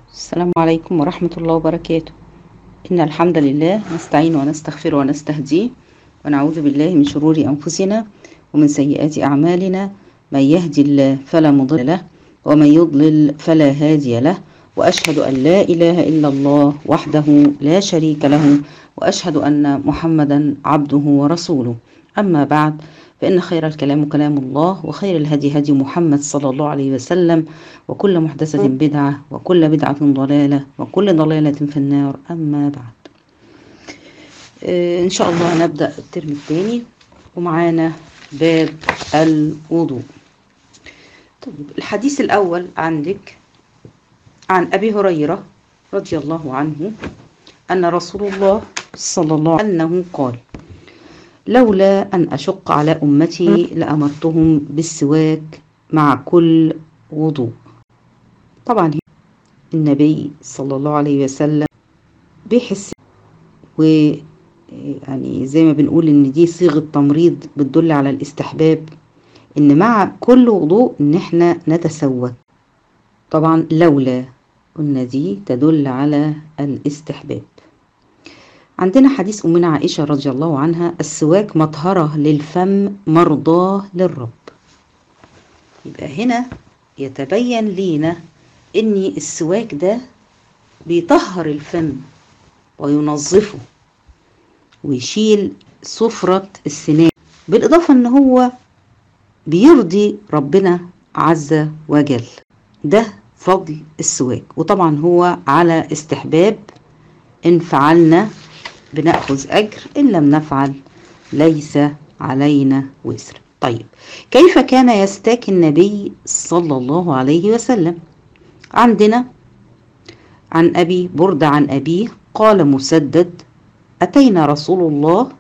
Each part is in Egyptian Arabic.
السلام عليكم ورحمة الله وبركاته إن الحمد لله نستعين ونستغفر ونستهديه ونعوذ بالله من شرور أنفسنا ومن سيئات أعمالنا من يهدي الله فلا مضل له ومن يضلل فلا هادي له وأشهد أن لا إله إلا الله وحده لا شريك له وأشهد أن محمدا عبده ورسوله أما بعد فإن خير الكلام كلام الله وخير الهدي هدي محمد صلى الله عليه وسلم وكل محدثة بدعة وكل بدعة ضلالة وكل ضلالة في النار أما بعد آه إن شاء الله هنبدأ الترم الثاني ومعانا باب الوضوء طيب الحديث الأول عندك عن أبي هريرة رضي الله عنه أن رسول الله صلى الله عليه وسلم أنه قال لولا أن أشق على أمتي لأمرتهم بالسواك مع كل وضوء طبعا النبي صلى الله عليه وسلم بيحس و يعني زي ما بنقول ان دي صيغة تمريض بتدل على الاستحباب ان مع كل وضوء ان احنا نتسوك طبعا لولا قلنا دي تدل على الاستحباب عندنا حديث أمنا عائشة رضي الله عنها السواك مطهرة للفم مرضاه للرب يبقى هنا يتبين لينا ان السواك ده بيطهر الفم وينظفه ويشيل صفرة السنان بالإضافة ان هو بيرضي ربنا عز وجل ده فضل السواك وطبعا هو على استحباب إن فعلنا بنأخذ أجر إن لم نفعل ليس علينا وزر طيب كيف كان يستاك النبي صلى الله عليه وسلم عندنا عن أبي برد عن أبيه قال مسدد أتينا رسول الله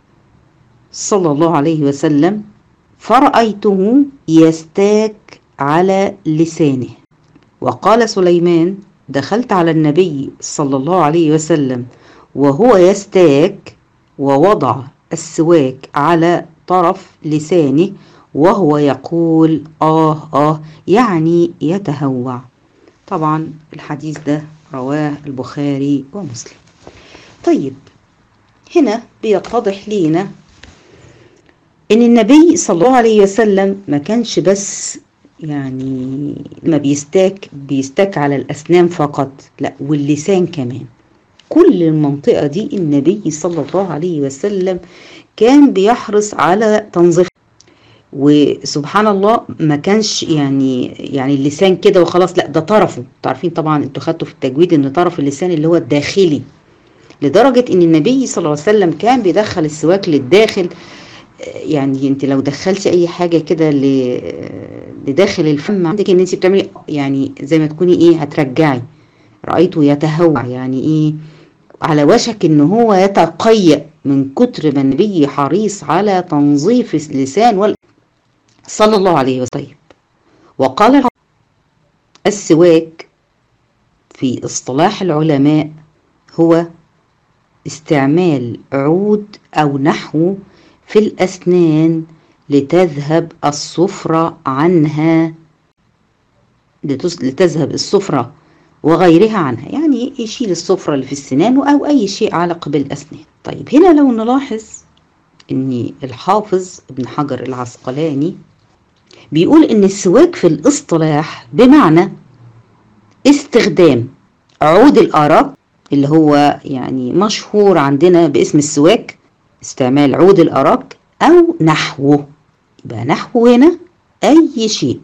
صلى الله عليه وسلم فرأيته يستاك على لسانه وقال سليمان دخلت على النبي صلى الله عليه وسلم وهو يستاك ووضع السواك على طرف لسانه وهو يقول آه آه يعني يتهوع طبعا الحديث ده رواه البخاري ومسلم طيب هنا بيتضح لينا ان النبي صلى الله عليه وسلم ما كانش بس يعني ما بيستاك بيستاك على الأسنان فقط لا واللسان كمان كل المنطقة دي النبي صلى الله عليه وسلم كان بيحرص على تنظيف وسبحان الله ما كانش يعني يعني اللسان كده وخلاص لا ده طرفه عارفين طبعا انتوا خدتوا في التجويد ان طرف اللسان اللي هو الداخلي لدرجة ان النبي صلى الله عليه وسلم كان بيدخل السواك للداخل يعني انت لو دخلتي اي حاجه كده لداخل الفم عندك ان انت بتعملي يعني زي ما تكوني ايه هترجعي رايته يتهوع يعني ايه على وشك ان هو يتقيأ من كتر ما النبي حريص على تنظيف اللسان وال... صلى الله عليه وسلم وقال السواك في اصطلاح العلماء هو استعمال عود او نحو في الأسنان لتذهب الصفرة عنها لتذهب الصفرة وغيرها عنها يعني يشيل الصفرة اللي في السنان أو أي شيء علق بالأسنان طيب هنا لو نلاحظ أن الحافظ ابن حجر العسقلاني بيقول أن السواك في الاصطلاح بمعنى استخدام عود الأرق اللي هو يعني مشهور عندنا باسم السواك استعمال عود الأرق أو نحوه يبقى نحو هنا أي شيء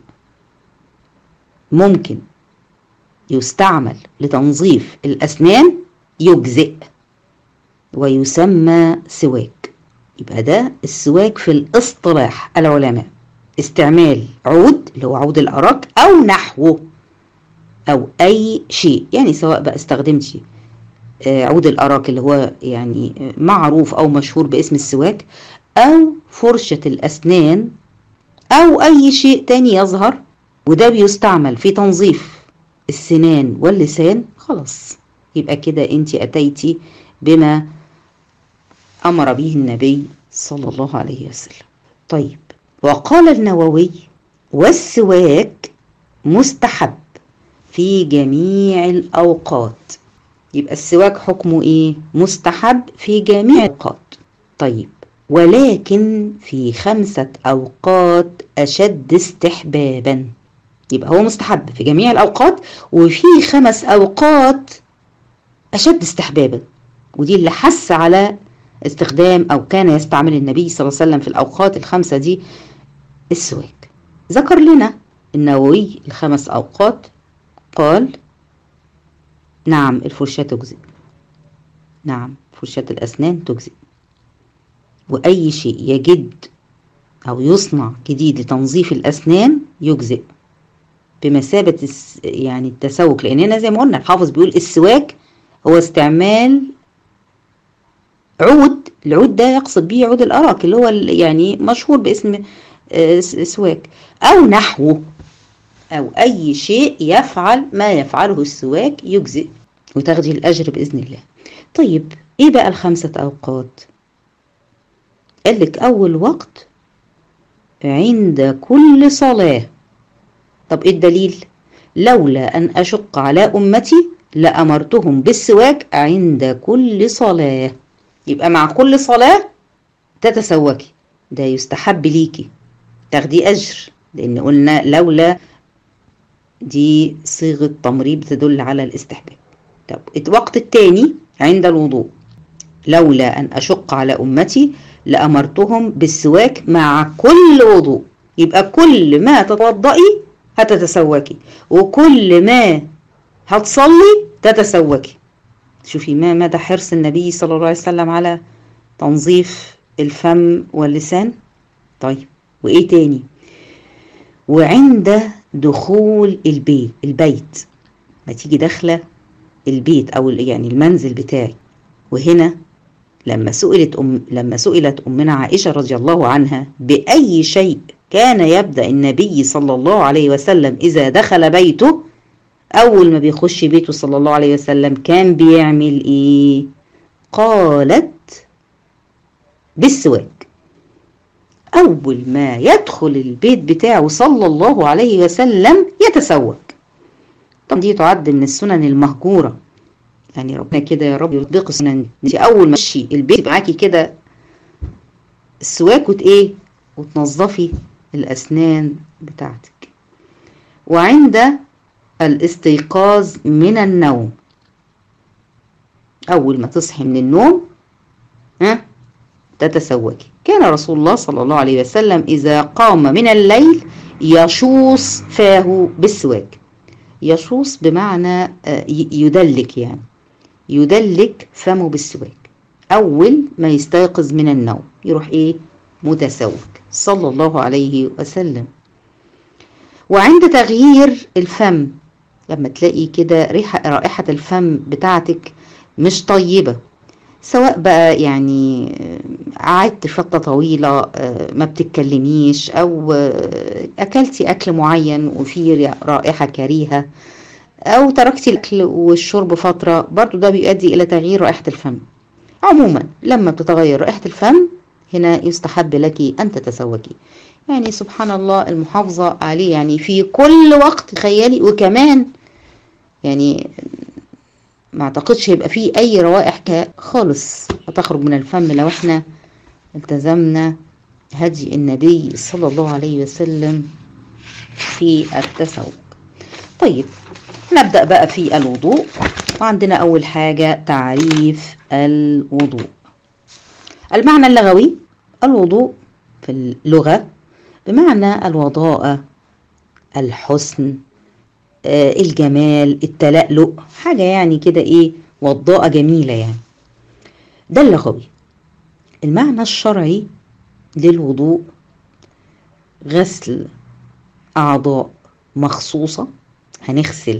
ممكن يستعمل لتنظيف الأسنان يجزئ ويسمى سواك يبقى ده السواك في الاصطلاح العلماء استعمال عود اللي هو عود الأرق أو نحوه أو أي شيء يعني سواء بقى استخدمتي عود الأراك اللي هو يعني معروف أو مشهور باسم السواك أو فرشة الأسنان أو أي شيء تاني يظهر وده بيستعمل في تنظيف السنان واللسان خلاص يبقى كده انت أتيتي بما أمر به النبي صلى الله عليه وسلم طيب وقال النووي والسواك مستحب في جميع الأوقات يبقى السواك حكمه إيه؟ مستحب في جميع الأوقات طيب ولكن في خمسة أوقات أشد استحبابا يبقى هو مستحب في جميع الأوقات وفي خمس أوقات أشد استحبابا ودي اللي حس على استخدام أو كان يستعمل النبي صلى الله عليه وسلم في الأوقات الخمسة دي السواك ذكر لنا النووي الخمس أوقات قال نعم الفرشاة تجزئ نعم فرشاة الأسنان تجزئ وأي شيء يجد أو يصنع جديد لتنظيف الأسنان يجزئ بمثابة يعني التسوك لأن هنا زي ما قلنا الحافظ بيقول السواك هو استعمال عود العود ده يقصد به عود الأراك اللي هو يعني مشهور باسم سواك أو نحوه أو أي شيء يفعل ما يفعله السواك يجزئ وتاخدي الأجر بإذن الله طيب إيه بقى الخمسة أوقات قال لك أول وقت عند كل صلاة طب إيه الدليل لولا أن أشق على أمتي لأمرتهم بالسواك عند كل صلاة يبقى مع كل صلاة تتسوكي ده يستحب ليكي تاخدي أجر لأن قلنا لولا دي صيغة تمريض تدل على الاستحباب طب الوقت الثاني عند الوضوء لولا أن أشق على أمتي لأمرتهم بالسواك مع كل وضوء يبقى كل ما تتوضئي هتتسوكي وكل ما هتصلي تتسوكي شوفي ما مدى حرص النبي صلى الله عليه وسلم على تنظيف الفم واللسان طيب وايه تاني وعند دخول البيت البيت ما تيجي داخله البيت او يعني المنزل بتاعي وهنا لما سئلت أم لما سئلت امنا عائشه رضي الله عنها باي شيء كان يبدا النبي صلى الله عليه وسلم اذا دخل بيته اول ما بيخش بيته صلى الله عليه وسلم كان بيعمل ايه قالت بالسواك اول ما يدخل البيت بتاعه صلى الله عليه وسلم يتسوك طبعا دي تعد من السنن المهجوره يعني ربنا كده يا رب يطبق السنن انت اول ما تمشي البيت معاكي كده السواك وت ايه وتنظفي الاسنان بتاعتك وعند الاستيقاظ من النوم اول ما تصحي من النوم ها تتسوكي كان رسول الله صلى الله عليه وسلم اذا قام من الليل يشوص فاه بالسواك يشوص بمعنى يدلك يعني يدلك فمه بالسواك أول ما يستيقظ من النوم يروح إيه متسوك صلى الله عليه وسلم وعند تغيير الفم لما تلاقي كده ريحة رائحة الفم بتاعتك مش طيبة سواء بقى يعني قعدت فترة طويلة ما بتتكلميش أو أكلتي أكل معين وفيه رائحة كريهة أو تركتي الأكل والشرب فترة برضو ده بيؤدي إلى تغيير رائحة الفم عموما لما بتتغير رائحة الفم هنا يستحب لك أن تتسوكي يعني سبحان الله المحافظة عليه يعني في كل وقت تخيلي وكمان يعني ما اعتقدش هيبقى فيه اي روائح خالص هتخرج من الفم لو احنا التزمنا هدي النبي صلى الله عليه وسلم في التسوق طيب نبدأ بقى في الوضوء وعندنا أول حاجة تعريف الوضوء المعنى اللغوي الوضوء في اللغة بمعنى الوضاءة الحسن آه الجمال التلألؤ حاجة يعني كده ايه وضاءة جميلة يعني ده اللغوي المعنى الشرعي للوضوء غسل أعضاء مخصوصة هنغسل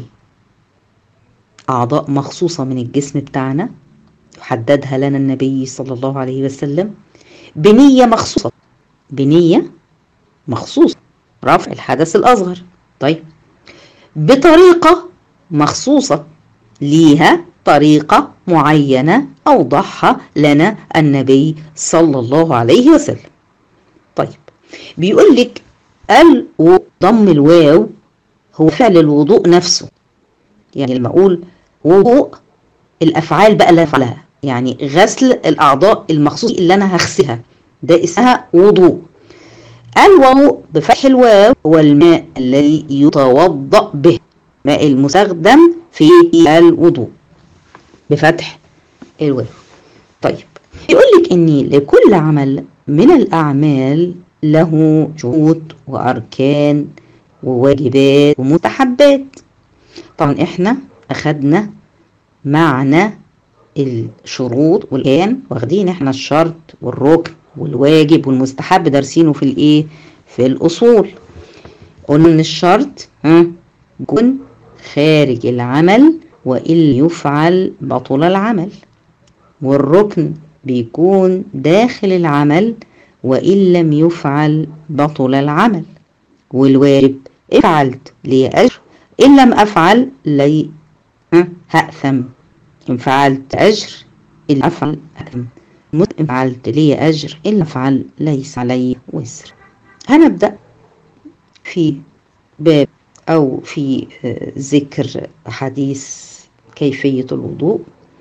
أعضاء مخصوصة من الجسم بتاعنا يحددها لنا النبي صلى الله عليه وسلم بنية مخصوصة بنية مخصوصة رفع الحدث الأصغر طيب بطريقة مخصوصة ليها طريقة معينة أوضحها لنا النبي صلى الله عليه وسلم طيب بيقول لك ضم الواو هو فعل الوضوء نفسه يعني لما اقول وضوء الافعال بقى اللي افعلها يعني غسل الاعضاء المخصوص اللي انا هغسلها ده اسمها وضوء الوضوء بفتح الواو هو الماء الذي يتوضا به ماء المستخدم في الوضوء بفتح الواو طيب يقول لك ان لكل عمل من الاعمال له شروط واركان وواجبات ومستحبات طبعا احنا اخدنا معنى الشروط والكان واخدين احنا الشرط والركن والواجب والمستحب دارسينه في الايه في الاصول قلنا ان الشرط ها يكون خارج العمل وان يفعل بطل العمل والركن بيكون داخل العمل وان لم يفعل بطل العمل والواجب افعلت لي اجر ان لم افعل لي ها هاثم ان فعلت اجر ان افعل هاثم إن فعلت لي أجر إن أفعل ليس علي وزر هنبدأ في باب أو في ذكر حديث كيفية الوضوء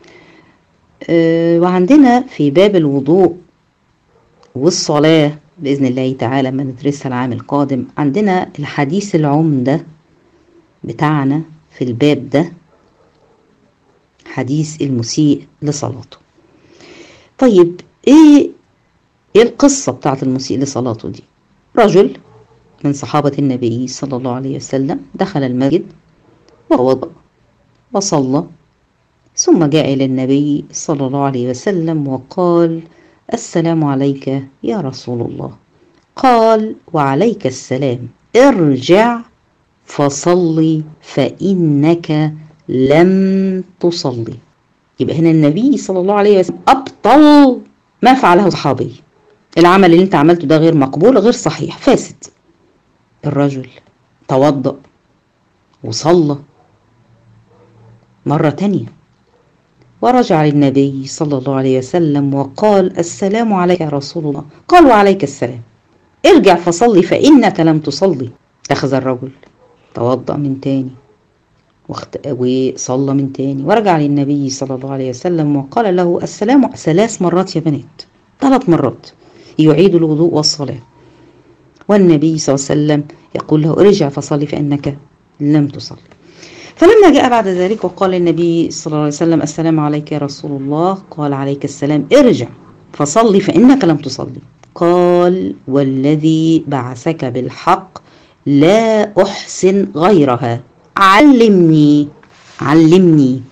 وعندنا في باب الوضوء والصلاة بإذن الله تعالى ما ندرسها العام القادم عندنا الحديث العمدة بتاعنا في الباب ده حديث المسيء لصلاته طيب ايه ايه القصة بتاعت المسيء لصلاته دي رجل من صحابة النبي صلى الله عليه وسلم دخل المسجد ووضأ وصلى ثم جاء إلى النبي صلى الله عليه وسلم وقال السلام عليك يا رسول الله قال وعليك السلام ارجع فصلي فإنك لم تصلي يبقى هنا النبي صلى الله عليه وسلم أبطل ما فعله صحابي العمل اللي انت عملته ده غير مقبول غير صحيح فاسد الرجل توضأ وصلى مرة تانية ورجع للنبي صلى الله عليه وسلم وقال السلام عليك يا رسول الله قال وعليك السلام ارجع فصلي فإنك لم تصلي أخذ الرجل توضأ من تاني وصلى من تاني ورجع للنبي صلى الله عليه وسلم وقال له السلام ثلاث مرات يا بنات ثلاث مرات يعيد الوضوء والصلاة والنبي صلى الله عليه وسلم يقول له ارجع فصلي فإنك لم تصلي فلما جاء بعد ذلك وقال النبي صلى الله عليه وسلم السلام عليك يا رسول الله قال عليك السلام ارجع فصلي فإنك لم تصلي قال والذي بعثك بالحق لا أحسن غيرها علمني علمني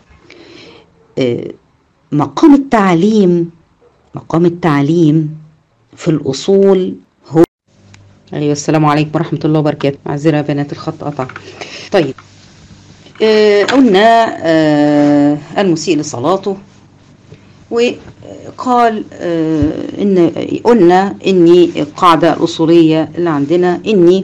مقام التعليم مقام التعليم في الأصول هو أيوة السلام عليكم ورحمة الله وبركاته معذرة يا بنات الخط قطع طيب آه قلنا آه المسيء لصلاته وقال آه إن قلنا إني القاعدة الأصولية اللي عندنا إني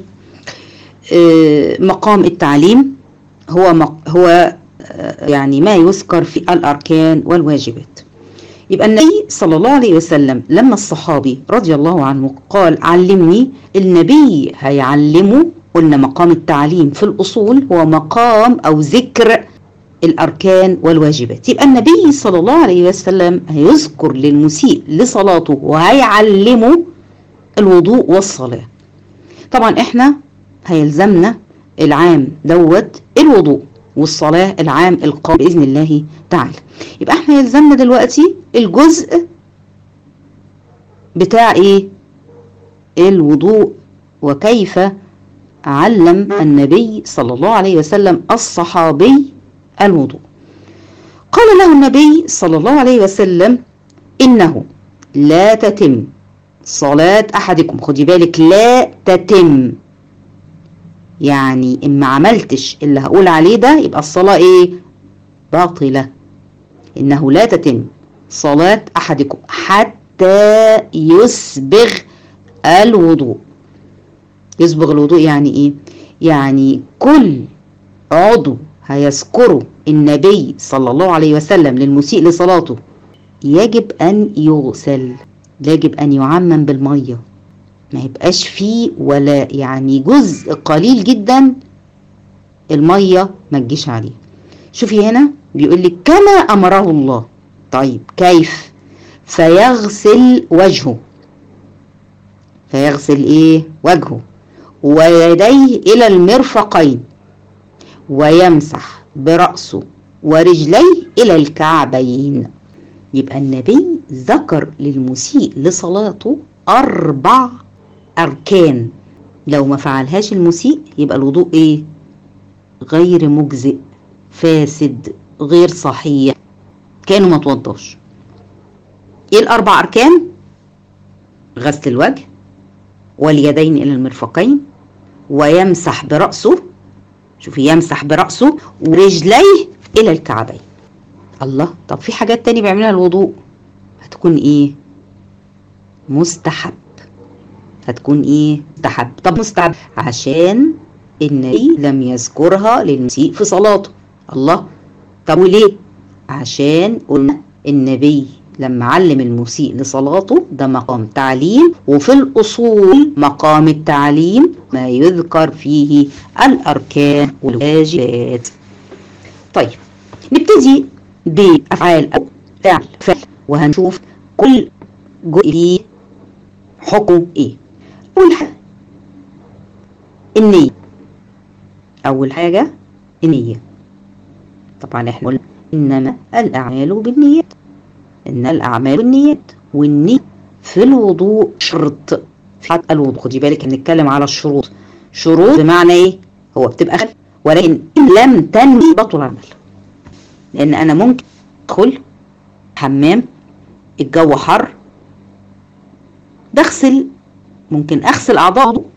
مقام التعليم هو مق هو يعني ما يذكر في الأركان والواجبات يبقى النبي صلى الله عليه وسلم لما الصحابي رضي الله عنه قال علمني النبي هيعلمه قلنا مقام التعليم في الأصول هو مقام أو ذكر الأركان والواجبات يبقى النبي صلى الله عليه وسلم هيذكر للمسيء لصلاته وهيعلمه الوضوء والصلاة طبعا احنا هيلزمنا العام دوت الوضوء والصلاة العام القادم بإذن الله تعالى يبقى احنا يلزمنا دلوقتي الجزء بتاع ايه الوضوء وكيف علم النبي صلى الله عليه وسلم الصحابي الوضوء قال له النبي صلى الله عليه وسلم إنه لا تتم صلاة أحدكم خدي بالك لا تتم يعني إن ما عملتش اللي هقول عليه ده يبقى الصلاة إيه باطلة إنه لا تتم صلاة أحدكم حتى يسبغ الوضوء يسبغ الوضوء يعني إيه يعني كل عضو هيذكره النبي صلى الله عليه وسلم للمسيء لصلاته يجب أن يغسل يجب أن يعمم بالمية ما يبقاش فيه ولا يعني جزء قليل جدا المية ما تجيش عليه شوفي هنا بيقول لك كما امره الله طيب كيف فيغسل وجهه فيغسل ايه وجهه ويديه الى المرفقين ويمسح برأسه ورجليه الى الكعبين يبقى النبي ذكر للمسيء لصلاته اربع اركان لو ما فعلهاش المسيء يبقى الوضوء ايه غير مجزئ فاسد غير صحيح كانوا ما توضاش ايه الاربع اركان غسل الوجه واليدين الى المرفقين ويمسح براسه شوفي يمسح براسه ورجليه الى الكعبين الله طب في حاجات تاني بيعملها الوضوء هتكون ايه مستحب هتكون ايه مستحب طب مستحب عشان النبي لم يذكرها للمسيء في صلاته الله طب وليه عشان قلنا النبي لما علم المسيء لصلاته ده مقام تعليم وفي الأصول مقام التعليم ما يذكر فيه الأركان والواجبات طيب نبتدي بأفعال أو فعل فعل وهنشوف كل جزء فيه حكمه إيه أول حاجة النية أول حاجة النية طبعا احنا قلنا إنما الأعمال بالنيات إن الأعمال بالنيات والنية في الوضوء شرط في حد الوضوء خدي بالك هنتكلم على الشروط شروط بمعنى إيه؟ هو بتبقى خل ولكن إن لم تنوي بطل العمل لأن أنا ممكن أدخل حمام الجو حر بغسل ممكن أغسل أعضاء وضوء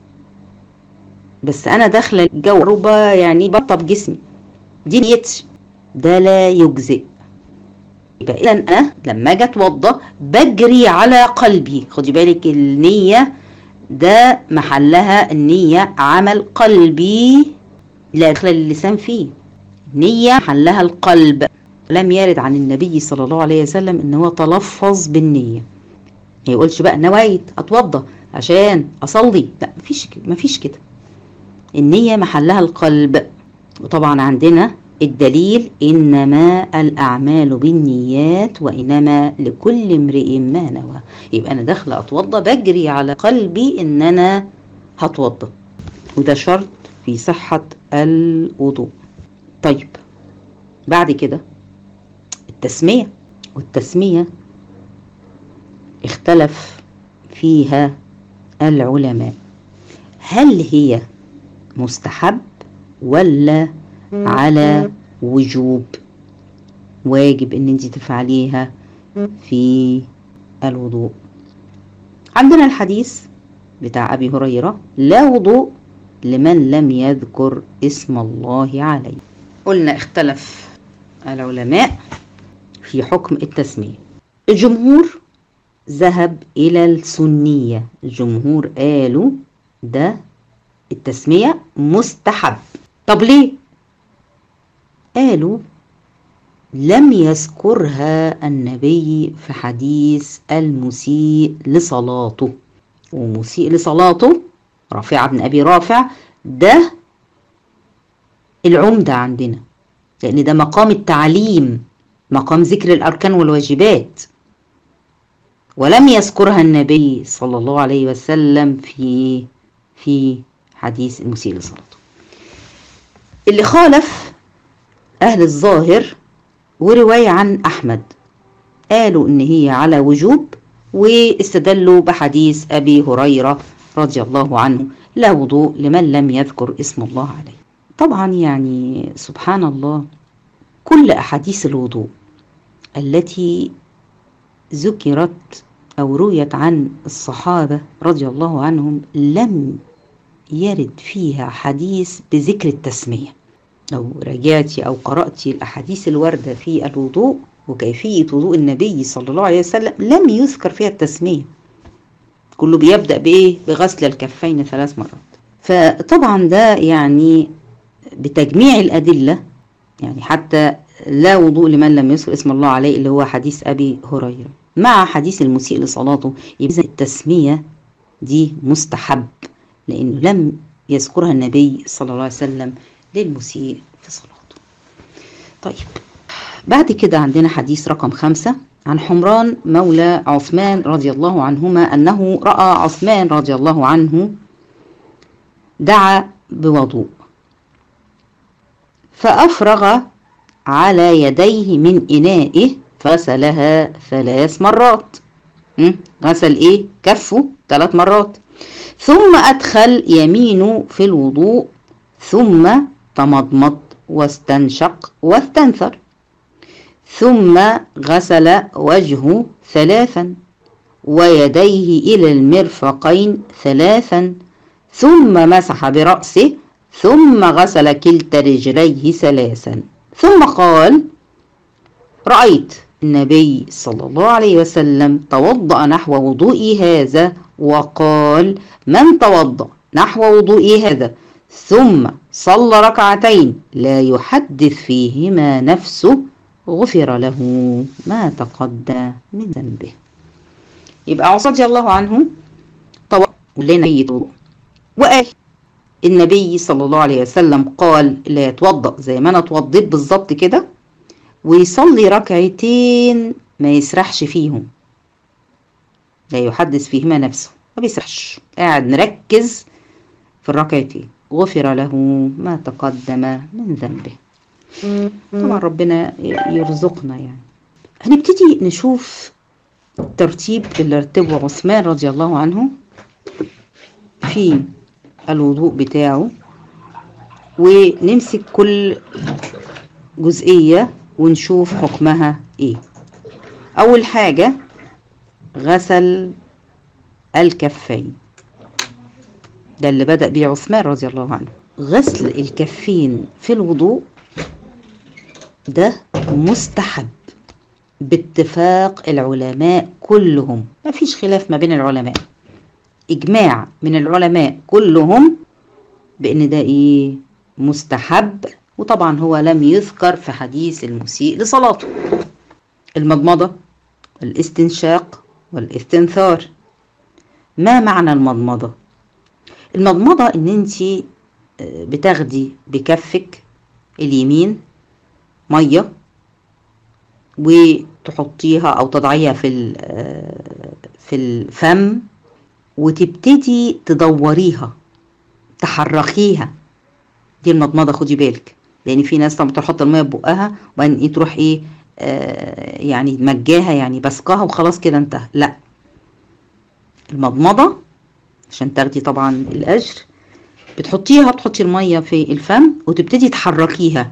بس أنا داخلة الجو ربا يعني برطب جسمي دي نيتي ده لا يجزئ يبقى اذا انا لما اجي اتوضى بجري على قلبي خدي بالك النيه ده محلها النيه عمل قلبي لا دخل اللسان فيه نيه محلها القلب لم يرد عن النبي صلى الله عليه وسلم ان هو تلفظ بالنيه ما يقولش بقى نوايت اتوضى عشان اصلي لا مفيش كده مفيش كده النيه محلها القلب وطبعا عندنا الدليل إنما الأعمال بالنيات وإنما لكل امرئ ما نوى يبقى أنا داخلة أتوضى بجري على قلبي إن أنا هتوضى وده شرط في صحة الوضوء طيب بعد كده التسمية والتسمية اختلف فيها العلماء هل هي مستحب ولا على وجوب واجب ان انت تفعليها في الوضوء عندنا الحديث بتاع ابي هريره لا وضوء لمن لم يذكر اسم الله عليه قلنا اختلف العلماء في حكم التسميه الجمهور ذهب الى السنيه الجمهور قالوا ده التسميه مستحب طب ليه قالوا لم يذكرها النبي في حديث المسيء لصلاته ومسيء لصلاته رافع بن أبي رافع ده العمدة عندنا لأن ده مقام التعليم مقام ذكر الأركان والواجبات ولم يذكرها النبي صلى الله عليه وسلم في في حديث المسيء لصلاته اللي خالف أهل الظاهر ورواية عن أحمد قالوا إن هي على وجوب واستدلوا بحديث أبي هريرة رضي الله عنه لا وضوء لمن لم يذكر اسم الله عليه طبعا يعني سبحان الله كل أحاديث الوضوء التي ذكرت أو رويت عن الصحابة رضي الله عنهم لم يرد فيها حديث بذكر التسميه لو راجعتي أو قرأتي الأحاديث الواردة في الوضوء وكيفية وضوء النبي صلى الله عليه وسلم لم يذكر فيها التسمية كله بيبدأ بإيه؟ بغسل الكفين ثلاث مرات فطبعا ده يعني بتجميع الأدلة يعني حتى لا وضوء لمن لم يذكر اسم الله عليه اللي هو حديث أبي هريرة مع حديث المسيء لصلاته يبقى التسمية دي مستحب لأنه لم يذكرها النبي صلى الله عليه وسلم للمسيء في صلاته طيب بعد كده عندنا حديث رقم خمسة عن حمران مولى عثمان رضي الله عنهما أنه رأى عثمان رضي الله عنه دعا بوضوء فأفرغ على يديه من إنائه فغسلها ثلاث مرات م? غسل إيه؟ كفه ثلاث مرات ثم أدخل يمينه في الوضوء ثم تمضمض واستنشق واستنثر ثم غسل وجهه ثلاثا ويديه إلى المرفقين ثلاثا ثم مسح برأسه ثم غسل كلتا رجليه ثلاثا ثم قال رأيت النبي صلى الله عليه وسلم توضأ نحو وضوئي هذا وقال من توضأ نحو وضوئي هذا ثم صلى ركعتين لا يحدث فيهما نفسه غفر له ما تقدم من ذنبه يبقى رضي الله عنه توضأ لنا وضوء وقال النبي صلى الله عليه وسلم قال لا يتوضأ زي ما انا اتوضيت بالظبط كده ويصلي ركعتين ما يسرحش فيهم لا يحدث فيهما نفسه ما بيسرحش قاعد مركز في الركعتين غفر له ما تقدم من ذنبه طبعا ربنا يرزقنا يعني هنبتدي نشوف ترتيب اللي رتبه عثمان رضي الله عنه في الوضوء بتاعه ونمسك كل جزئية ونشوف حكمها ايه اول حاجة غسل الكفين ده اللي بدأ بيه عثمان رضي الله عنه غسل الكفين في الوضوء ده مستحب باتفاق العلماء كلهم ما فيش خلاف ما بين العلماء اجماع من العلماء كلهم بان ده ايه مستحب وطبعا هو لم يذكر في حديث المسيء لصلاته المضمضة الاستنشاق والاستنثار ما معنى المضمضة المضمضة ان انت بتاخدي بكفك اليمين مية وتحطيها او تضعيها في في الفم وتبتدي تدوريها تحركيها دي المضمضه خدي بالك لان في ناس طبعا تحط الميه ببقها وبعدين ايه تروح ايه آه يعني مجاها يعني بسقاها وخلاص كده انتهى لا المضمضه عشان تاخدي طبعا الاجر بتحطيها بتحطي الميه في الفم وتبتدي تحركيها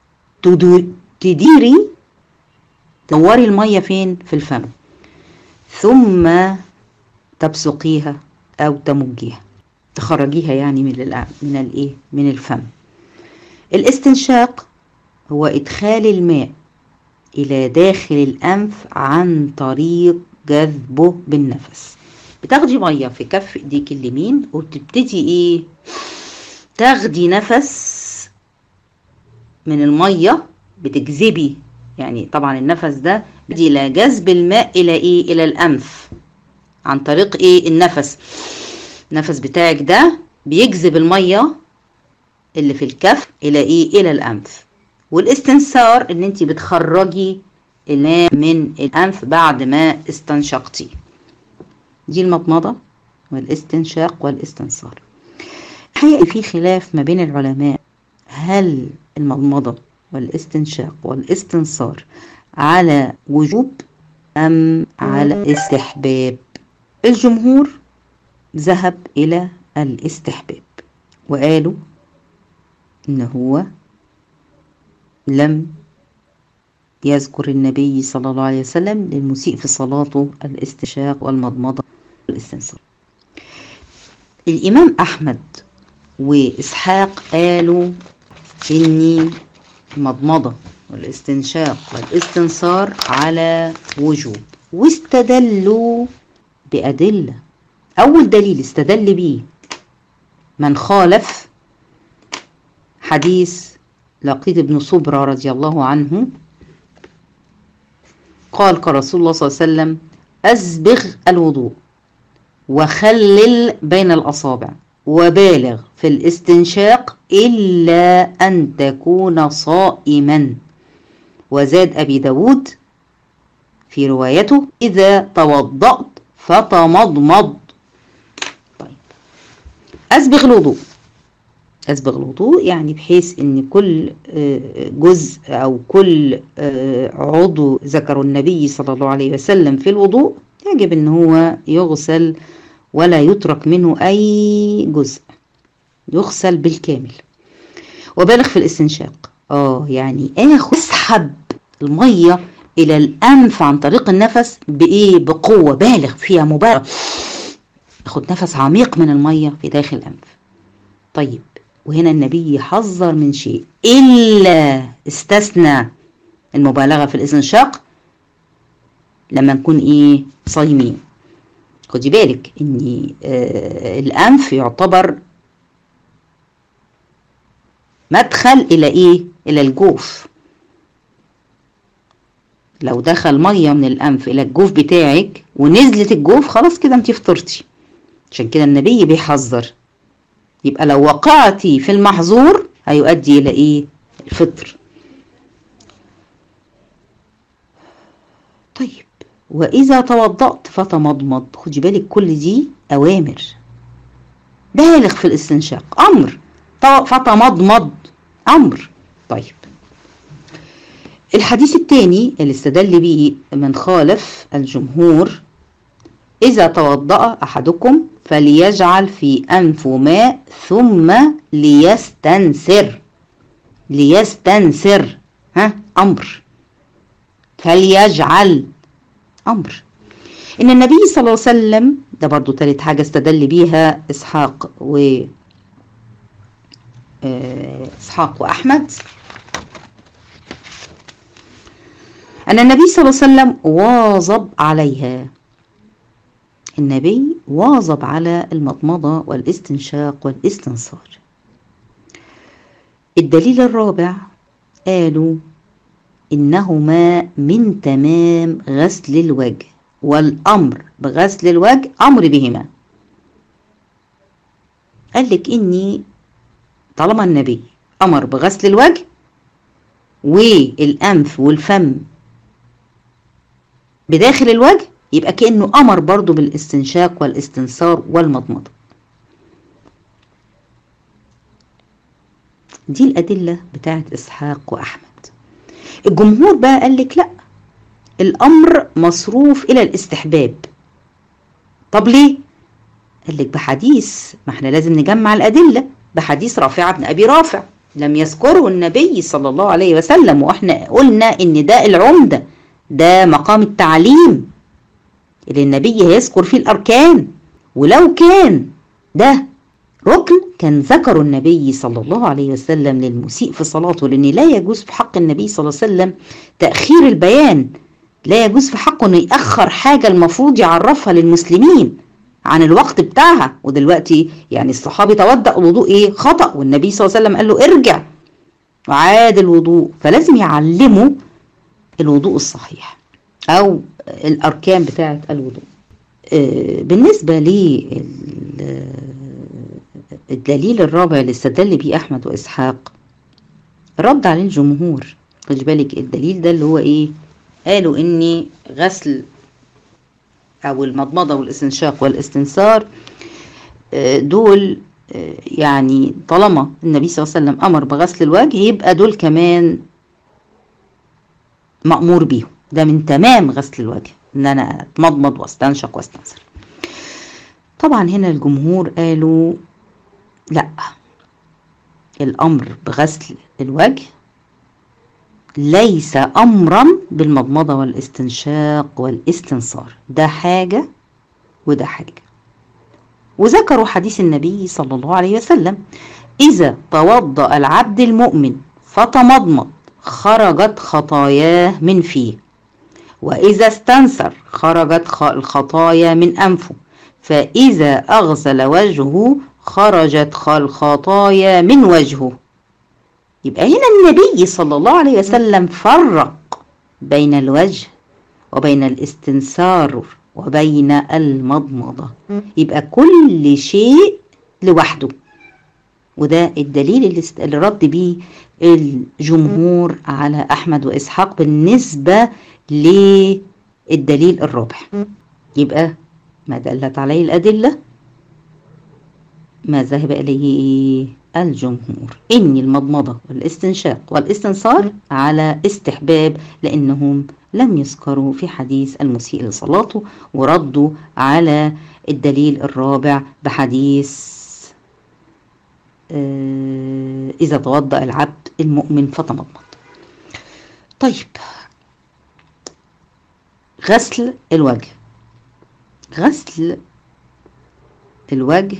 تديري تدوري الميه فين في الفم ثم تبصقيها او تمجيها تخرجيها يعني من الأ... من الايه من الفم الاستنشاق هو ادخال الماء الى داخل الانف عن طريق جذبه بالنفس بتاخدي ميه في كف ايديك اليمين وتبتدي ايه تاخدي نفس من الميه بتجذبي يعني طبعا النفس ده بدي الى جذب الماء الى ايه الى الانف عن طريق ايه النفس النفس بتاعك ده بيجذب الميه اللي في الكف الى ايه الى الانف والاستنثار ان انت بتخرجي الماء من الانف بعد ما استنشقتي دي المضمضه والاستنشاق والاستنثار الحقيقه في خلاف ما بين العلماء هل المضمضه والاستنشاق والاستنثار على وجوب ام على استحباب الجمهور ذهب إلى الاستحباب وقالوا إن هو لم يذكر النبي صلى الله عليه وسلم للمسيء في صلاته الاستشاق والمضمضة والاستنصار الإمام أحمد وإسحاق قالوا إني المضمضة والاستنشاق والاستنصار على وجوب واستدلوا بأدلة أول دليل استدل بيه من خالف حديث لقيط بن صبرة رضي الله عنه قال كرسول الله صلى الله عليه وسلم أسبغ الوضوء وخلل بين الأصابع وبالغ في الاستنشاق إلا أن تكون صائما وزاد أبي داود في روايته إذا توضأت فتمضمض طيب أسبغ الوضوء أسبغ الوضوء يعني بحيث إن كل جزء أو كل عضو ذكر النبي صلى الله عليه وسلم في الوضوء يجب إن هو يغسل ولا يترك منه أي جزء يغسل بالكامل وبالغ في الاستنشاق اه يعني اخد اسحب الميه الى الانف عن طريق النفس بايه بقوه بالغ فيها مبالغه اخد نفس عميق من الميه في داخل الانف طيب وهنا النبي يحذر من شيء الا استثنى المبالغه في الاستنشاق لما نكون ايه صايمين خدي بالك ان آه الانف يعتبر مدخل الى ايه الى الجوف لو دخل ميه من الانف الى الجوف بتاعك ونزلت الجوف خلاص كده انت فطرتي عشان كده النبي بيحذر يبقى لو وقعتي في المحظور هيؤدي الى ايه الفطر طيب واذا توضأت فتمضمض خدي بالك كل دي اوامر بالغ في الاستنشاق امر فتمضمض امر طيب الحديث الثاني اللي استدل به من خالف الجمهور اذا توضأ احدكم فليجعل في انفه ماء ثم ليستنسر ليستنسر ها امر فليجعل امر ان النبي صلى الله عليه وسلم ده برضو تالت حاجه استدل بيها اسحاق و اسحاق واحمد ان النبي صلى الله عليه وسلم واظب عليها النبي واظب على المضمضه والاستنشاق والاستنصار الدليل الرابع قالوا انهما من تمام غسل الوجه والامر بغسل الوجه امر بهما قال لك اني طالما النبي امر بغسل الوجه والانف والفم بداخل الوجه يبقى كانه امر برضو بالاستنشاق والاستنصار والمضمضه دي الادله بتاعت اسحاق واحمد الجمهور بقى قال لك لا الامر مصروف الى الاستحباب طب ليه قال لك بحديث ما احنا لازم نجمع الادله بحديث رافعه بن ابي رافع لم يذكره النبي صلى الله عليه وسلم واحنا قلنا ان ده العمده ده مقام التعليم اللي النبي هيذكر فيه الاركان ولو كان ده ركن كان ذكر النبي صلى الله عليه وسلم للمسيء في صلاته لان لا يجوز في حق النبي صلى الله عليه وسلم تاخير البيان لا يجوز في حقه انه ياخر حاجه المفروض يعرفها للمسلمين عن الوقت بتاعها ودلوقتي يعني الصحابي توضأ الوضوء ايه خطأ والنبي صلى الله عليه وسلم قال له ارجع وعاد الوضوء فلازم يعلمه الوضوء الصحيح او الاركان بتاعه الوضوء بالنسبه للدليل الرابع اللي استدل بيه احمد واسحاق رد عليه الجمهور خدي بالك الدليل ده اللي هو ايه قالوا ان غسل او المضمضه والاستنشاق والاستنثار دول يعني طالما النبي صلى الله عليه وسلم امر بغسل الوجه يبقى دول كمان مامور بيهم ده من تمام غسل الوجه ان انا اتمضمض واستنشق واستنثر طبعا هنا الجمهور قالوا لا الامر بغسل الوجه ليس امرا بالمضمضه والاستنشاق والاستنصار ده حاجه وده حاجه وذكروا حديث النبي صلى الله عليه وسلم اذا توضا العبد المؤمن فتمضمض خرجت خطاياه من فيه واذا استنثر خرجت الخطايا من انفه فاذا اغسل وجهه خرجت الخطايا من وجهه يبقى هنا النبي صلى الله عليه وسلم فرق بين الوجه وبين الاستنثار وبين المضمضة يبقى كل شيء لوحده وده الدليل اللي, است... اللي رد بيه الجمهور على أحمد وإسحاق بالنسبة للدليل الرابع يبقى ما دلت عليه الأدلة ما ذهب إليه الجمهور إن المضمضة والاستنشاق والاستنصار على استحباب لأنهم لم يذكروا في حديث المسيء لصلاته وردوا على الدليل الرابع بحديث إذا توضأ العبد المؤمن فتمضمض طيب غسل الوجه غسل الوجه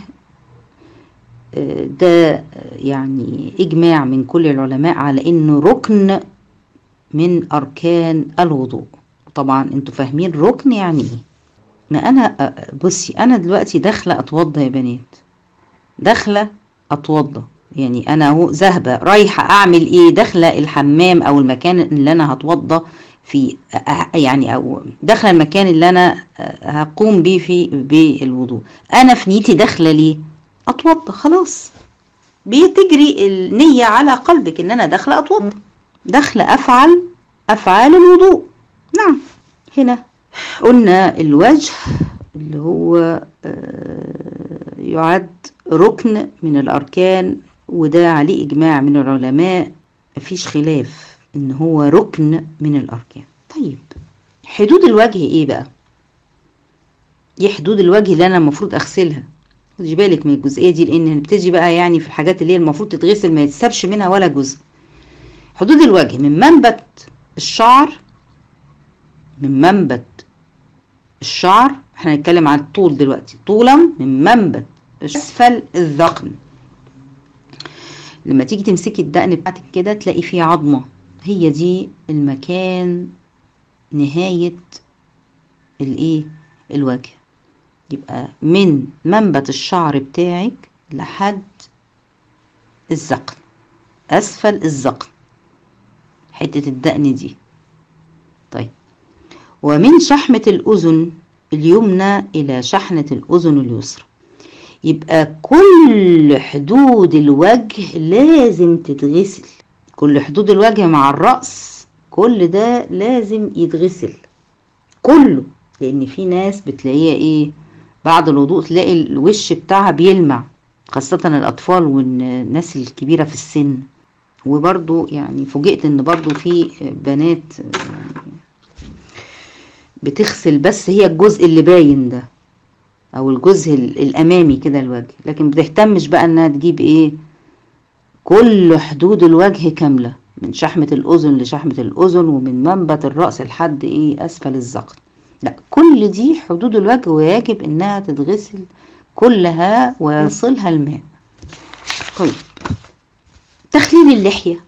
ده يعني إجماع من كل العلماء على إنه ركن من أركان الوضوء طبعا انتوا فاهمين ركن يعني ايه ما انا بصي انا دلوقتي داخله اتوضى يا بنات داخله اتوضى يعني انا اهو ذاهبه رايحه اعمل ايه داخله الحمام او المكان اللي انا هتوضى في يعني او داخله المكان اللي انا هقوم بيه في بالوضوء انا في نيتي داخله ليه اتوضى خلاص بتجري النيه على قلبك ان انا داخله اتوضى داخله افعل افعال الوضوء نعم هنا قلنا الوجه اللي هو يعد ركن من الأركان وده عليه إجماع من العلماء مفيش خلاف إن هو ركن من الأركان طيب حدود الوجه إيه بقى؟ إيه حدود الوجه اللي أنا المفروض أغسلها؟ خدي بالك من الجزئية دي لأن بتيجي بقى يعني في الحاجات اللي هي المفروض تتغسل ما يتسابش منها ولا جزء حدود الوجه من منبت الشعر من منبت الشعر احنا هنتكلم عن الطول دلوقتي طولا من منبت اسفل الذقن لما تيجي تمسكي الدقن بتاعتك كده تلاقي فيه عظمة هي دي المكان نهاية الايه الوجه يبقى من منبت الشعر بتاعك لحد الذقن اسفل الذقن حتة الدقن دي طيب ومن شحمة الأذن اليمنى إلى شحنة الأذن اليسرى يبقى كل حدود الوجه لازم تتغسل كل حدود الوجه مع الرأس كل ده لازم يتغسل كله لأن في ناس بتلاقيها إيه بعد الوضوء تلاقي الوش بتاعها بيلمع خاصة الأطفال والناس الكبيرة في السن وبرضو يعني فوجئت ان برضو في بنات بتغسل بس هي الجزء اللي باين ده او الجزء الامامي كده الوجه لكن بتهتمش بقى انها تجيب ايه كل حدود الوجه كاملة من شحمة الاذن لشحمة الاذن ومن منبت الرأس لحد ايه اسفل الذقن لا كل دي حدود الوجه ويجب انها تتغسل كلها ويصلها الماء طيب تخليل اللحية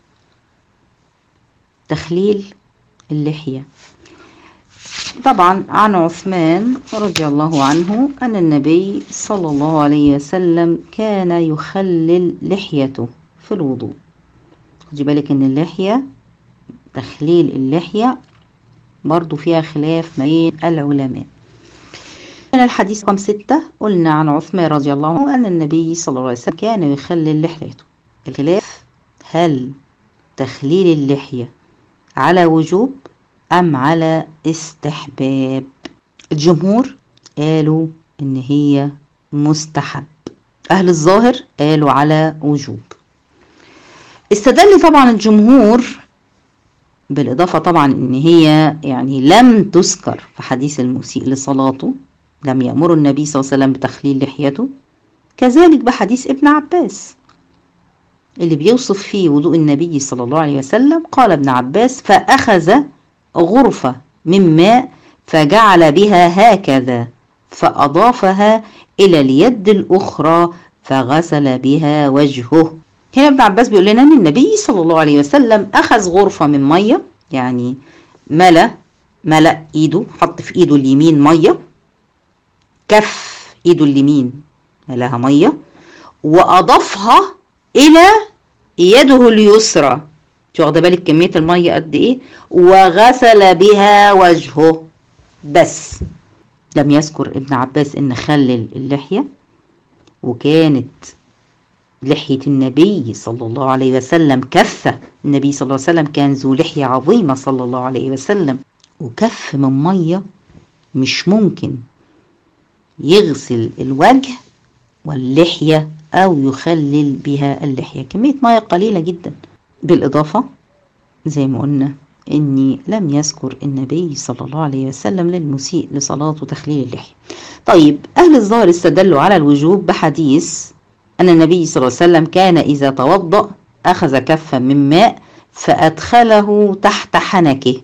تخليل اللحية طبعا عن عثمان رضي الله عنه أن النبي صلى الله عليه وسلم كان يخلل لحيته في الوضوء خدي بالك ان اللحية تخليل اللحية برضو فيها خلاف بين العلماء من الحديث رقم ستة قلنا عن عثمان رضي الله عنه أن النبي صلى الله عليه وسلم كان يخلل لحيته الخلاف هل تخليل اللحية على وجوب أم على استحباب الجمهور قالوا إن هي مستحب أهل الظاهر قالوا على وجوب استدل طبعا الجمهور بالإضافة طبعا إن هي يعني لم تذكر في حديث المسيء لصلاته لم يأمر النبي صلى الله عليه وسلم بتخليل لحيته كذلك بحديث ابن عباس اللي بيوصف فيه وضوء النبي صلى الله عليه وسلم قال ابن عباس فأخذ غرفة من ماء فجعل بها هكذا فأضافها إلى اليد الأخرى فغسل بها وجهه هنا ابن عباس بيقول لنا ان النبي صلى الله عليه وسلم اخذ غرفه من ميه يعني ملا ملا ايده حط في ايده اليمين ميه كف ايده اليمين ملاها ميه واضافها الى يده اليسرى انت واخده بالك كميه الميه قد ايه وغسل بها وجهه بس لم يذكر ابن عباس ان خلل اللحيه وكانت لحية النبي صلى الله عليه وسلم كفة النبي صلى الله عليه وسلم كان ذو لحية عظيمة صلى الله عليه وسلم وكف من مية مش ممكن يغسل الوجه واللحية أو يخلل بها اللحية كمية مية قليلة جدا بالإضافة زي ما قلنا إني لم يذكر النبي صلى الله عليه وسلم للمسيء لصلاة وتخليل اللحية طيب أهل الظاهر استدلوا على الوجوب بحديث أن النبي صلى الله عليه وسلم كان إذا توضأ أخذ كفا من ماء فأدخله تحت حنكه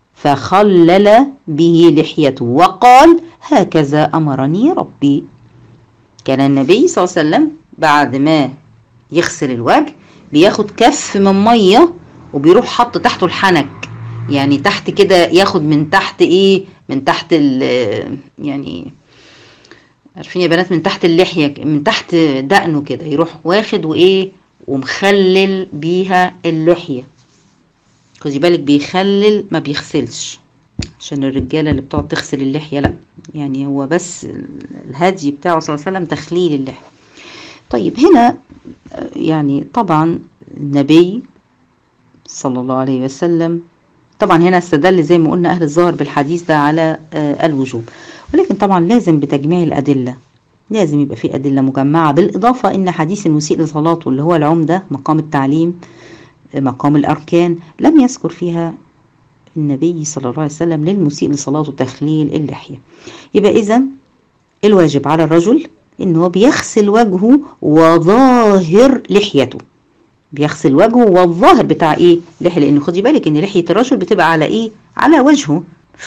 فخلل به لحيته وقال هكذا أمرني ربي كان النبي صلى الله عليه وسلم بعد ما يغسل الوجه بياخد كف من مية وبيروح حط تحته الحنك يعني تحت كده ياخد من تحت ايه من تحت ال يعني عارفين يا بنات من تحت اللحية من تحت دقنه كده يروح واخد وايه ومخلل بيها اللحية خدي بالك بيخلل ما بيغسلش عشان الرجاله اللي بتقعد تغسل اللحيه لا يعني هو بس الهدي بتاعه صلى الله عليه وسلم تخليل اللحيه طيب هنا يعني طبعا النبي صلى الله عليه وسلم طبعا هنا استدل زي ما قلنا اهل الظاهر بالحديث ده على الوجوب ولكن طبعا لازم بتجميع الادله لازم يبقى في ادله مجمعه بالاضافه ان حديث المسيء لصلاته اللي هو العمده مقام التعليم مقام الاركان لم يذكر فيها النبي صلى الله عليه وسلم للمسيء لصلاته تخليل اللحية يبقى إذا الواجب على الرجل إنه بيغسل وجهه وظاهر لحيته بيغسل وجهه والظاهر بتاع إيه لحية لأن خدي بالك إن لحية الرجل بتبقى على إيه على وجهه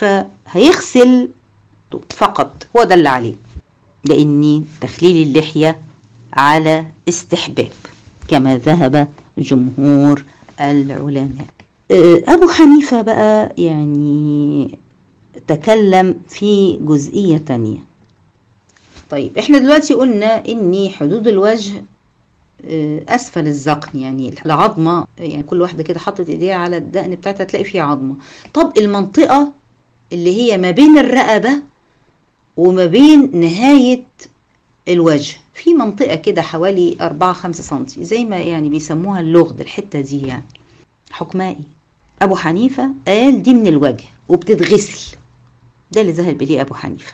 فهيغسل فقط هو ده اللي عليه لأن تخليل اللحية على استحباب كما ذهب جمهور العلماء أبو حنيفة بقى يعني تكلم في جزئية تانية طيب احنا دلوقتي قلنا ان حدود الوجه اسفل الذقن يعني العظمة يعني كل واحدة كده حطت ايديها على الدقن بتاعتها تلاقي فيه عظمة طب المنطقة اللي هي ما بين الرقبة وما بين نهاية الوجه في منطقة كده حوالي 4 5 سنتي زي ما يعني بيسموها اللغد الحتة دي يعني حكمها ايه ابو حنيفه قال دي من الوجه وبتتغسل ده اللي ذهب اليه ابو حنيفه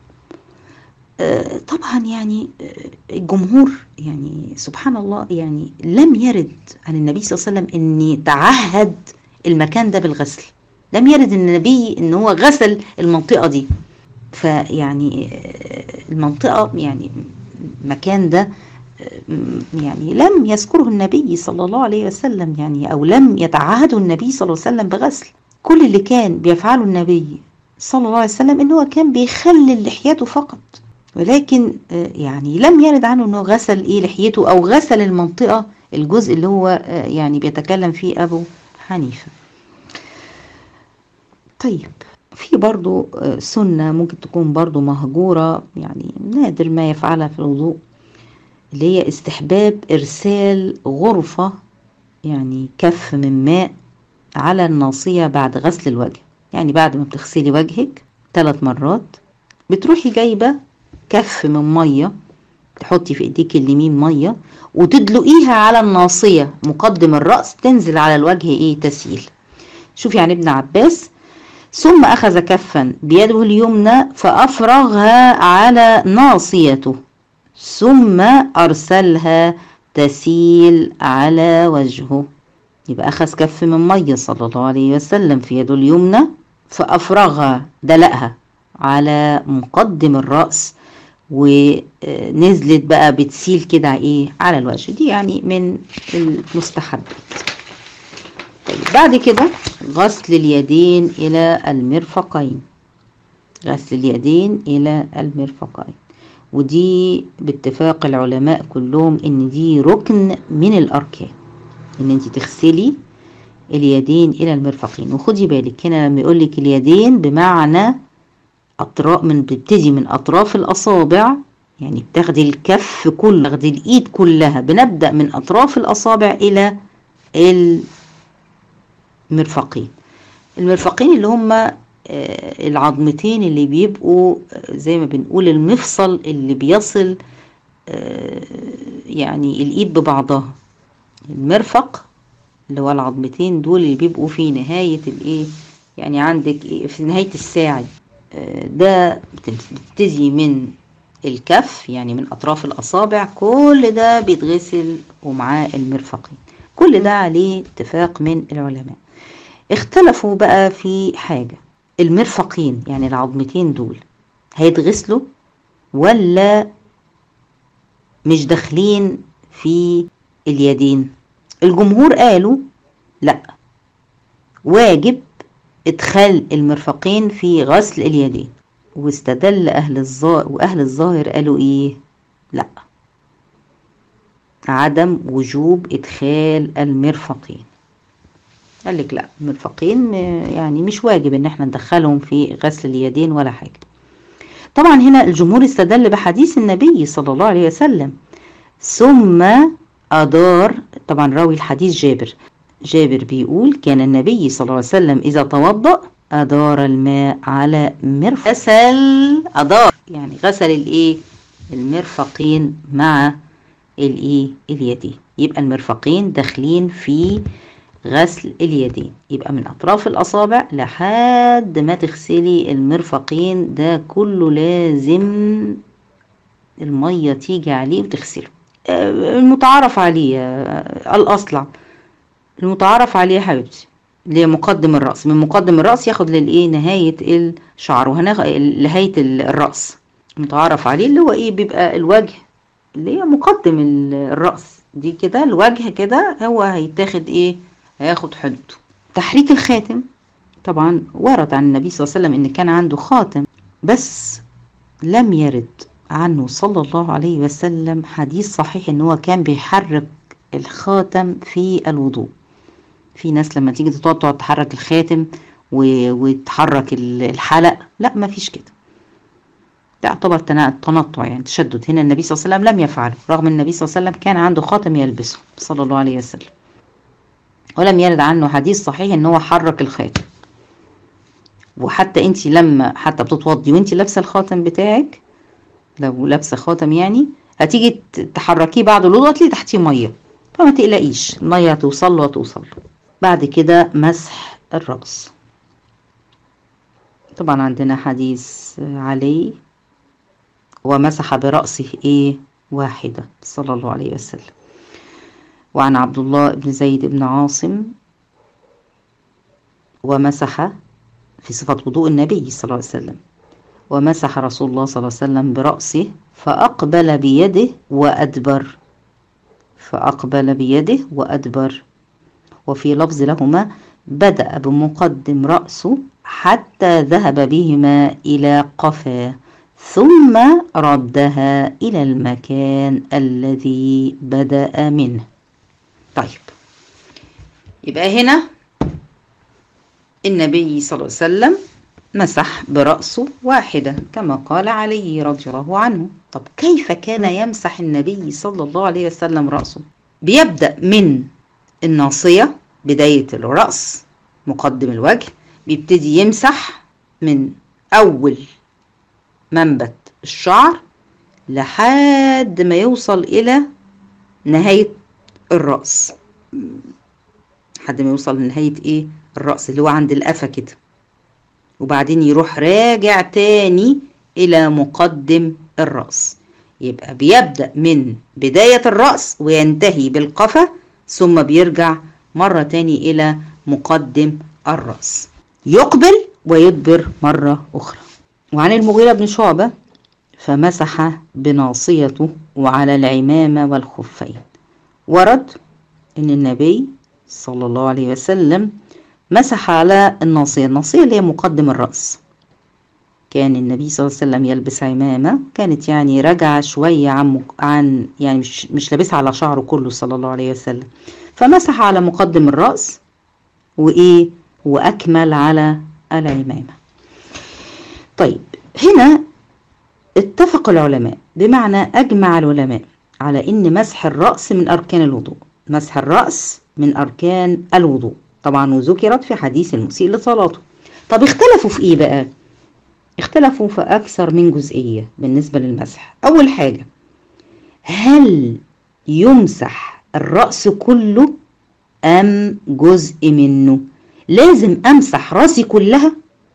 آه طبعا يعني آه الجمهور يعني سبحان الله يعني لم يرد عن النبي صلى الله عليه وسلم ان تعهد المكان ده بالغسل لم يرد النبي ان هو غسل المنطقه دي فيعني آه المنطقه يعني المكان ده يعني لم يذكره النبي صلى الله عليه وسلم يعني او لم يتعهده النبي صلى الله عليه وسلم بغسل كل اللي كان بيفعله النبي صلى الله عليه وسلم ان هو كان بيخلل لحيته فقط ولكن يعني لم يرد عنه انه غسل ايه لحيته او غسل المنطقه الجزء اللي هو يعني بيتكلم فيه ابو حنيفه طيب في برضو سنة ممكن تكون برضو مهجورة يعني نادر ما يفعلها في الوضوء اللي هي استحباب إرسال غرفة يعني كف من ماء على الناصية بعد غسل الوجه يعني بعد ما بتغسلي وجهك ثلاث مرات بتروحي جايبة كف من مية تحطي في ايديك اليمين مية وتدلقيها على الناصية مقدم الرأس تنزل على الوجه ايه تسيل شوفي عن ابن عباس ثم أخذ كفا بيده اليمنى فأفرغها على ناصيته ثم أرسلها تسيل على وجهه يبقى أخذ كف من مية صلى الله عليه وسلم في يده اليمنى فأفرغها دلقها على مقدم الرأس ونزلت بقى بتسيل كده ايه على الوجه دي يعني من المستحبات طيب بعد كده غسل اليدين إلى المرفقين غسل اليدين إلى المرفقين ودي باتفاق العلماء كلهم ان دي ركن من الاركان ان انت تغسلي اليدين الى المرفقين وخدي بالك هنا لما يقول لك اليدين بمعنى اطراف من بتبتدي من اطراف الاصابع يعني بتاخدي الكف كله تاخدي الايد كلها بنبدا من اطراف الاصابع الى المرفقين المرفقين اللي هم العظمتين اللي بيبقوا زي ما بنقول المفصل اللي بيصل يعني الإيد ببعضها المرفق اللي هو العظمتين دول اللي بيبقوا في نهاية الايه يعني عندك إيه في نهاية الساعد ده بتبتدي من الكف يعني من أطراف الأصابع كل ده بيتغسل ومعاه المرفقين كل ده عليه اتفاق من العلماء اختلفوا بقى في حاجة المرفقين يعني العظمتين دول هيتغسلوا ولا مش داخلين في اليدين الجمهور قالوا لا واجب ادخال المرفقين في غسل اليدين واستدل اهل الظاهر واهل الظاهر قالوا ايه لا عدم وجوب ادخال المرفقين قال لك لا المرفقين يعني مش واجب ان احنا ندخلهم في غسل اليدين ولا حاجه طبعا هنا الجمهور استدل بحديث النبي صلى الله عليه وسلم ثم أدار طبعا راوي الحديث جابر جابر بيقول كان النبي صلى الله عليه وسلم إذا توضأ أدار الماء على مرفق غسل أدار يعني غسل الإيه المرفقين مع الإيه اليدين يبقى المرفقين داخلين في غسل اليدين يبقى من أطراف الأصابع لحد ما تغسلي المرفقين ده كله لازم المية تيجي عليه وتغسله المتعارف عليه الأصلع المتعارف عليه يا حبيبتي اللي هي مقدم الرأس من مقدم الرأس ياخد للإيه نهاية الشعر وهناخد نهاية الرأس المتعارف عليه اللي هو إيه بيبقى الوجه اللي هي مقدم الرأس دي كده الوجه كده هو هيتاخد إيه هياخد حدوده تحريك الخاتم طبعا ورد عن النبي صلى الله عليه وسلم ان كان عنده خاتم بس لم يرد عنه صلى الله عليه وسلم حديث صحيح ان هو كان بيحرك الخاتم في الوضوء في ناس لما تيجي تقعد تقعد تحرك الخاتم وتحرك الحلق لا ما فيش كده ده يعتبر تنطع يعني تشدد هنا النبي صلى الله عليه وسلم لم يفعله رغم النبي صلى الله عليه وسلم كان عنده خاتم يلبسه صلى الله عليه وسلم ولم يرد عنه حديث صحيح ان هو حرك الخاتم وحتى انت لما حتى بتتوضي وانت لابسه الخاتم بتاعك لو لابسه خاتم يعني هتيجي تحركيه بعد الوضوء هتلاقي تحتيه ميه فما تقلقيش الميه هتوصل له هتوصل له بعد كده مسح الراس طبعا عندنا حديث علي ومسح برأسه ايه واحدة صلى الله عليه وسلم وعن عبد الله بن زيد بن عاصم ومسح في صفة وضوء النبي صلى الله عليه وسلم ومسح رسول الله صلى الله عليه وسلم برأسه فأقبل بيده وأدبر فأقبل بيده وأدبر وفي لفظ لهما بدأ بمقدم رأسه حتى ذهب بهما إلى قفاه ثم ردها إلى المكان الذي بدأ منه طيب يبقى هنا النبي صلى الله عليه وسلم مسح برأسه واحدة كما قال علي رضي الله عنه طب كيف كان يمسح النبي صلى الله عليه وسلم رأسه بيبدأ من الناصية بداية الرأس مقدم الوجه بيبتدي يمسح من أول منبت الشعر لحد ما يوصل إلى نهاية الرأس لحد ما يوصل لنهاية إيه الرأس اللي هو عند القفا كده وبعدين يروح راجع تاني إلى مقدم الرأس يبقى بيبدأ من بداية الرأس وينتهي بالقفا ثم بيرجع مرة تاني إلى مقدم الرأس يقبل ويدبر مرة أخرى وعن المغيرة بن شعبة فمسح بناصيته وعلى العمامة والخفين ورد ان النبي صلى الله عليه وسلم مسح على الناصية الناصية اللي هي مقدم الرأس كان النبي صلى الله عليه وسلم يلبس عمامة كانت يعني راجعة شوية عن, عن يعني مش, مش لابسها على شعره كله صلى الله عليه وسلم فمسح على مقدم الرأس وإيه وأكمل على العمامة طيب هنا اتفق العلماء بمعنى أجمع العلماء على إن مسح الرأس من أركان الوضوء مسح الرأس من أركان الوضوء طبعا وذكرت في حديث المسيء لصلاته طب اختلفوا في إيه بقى اختلفوا في أكثر من جزئية بالنسبة للمسح أول حاجة هل يمسح الرأس كله أم جزء منه لازم أمسح راسي كلها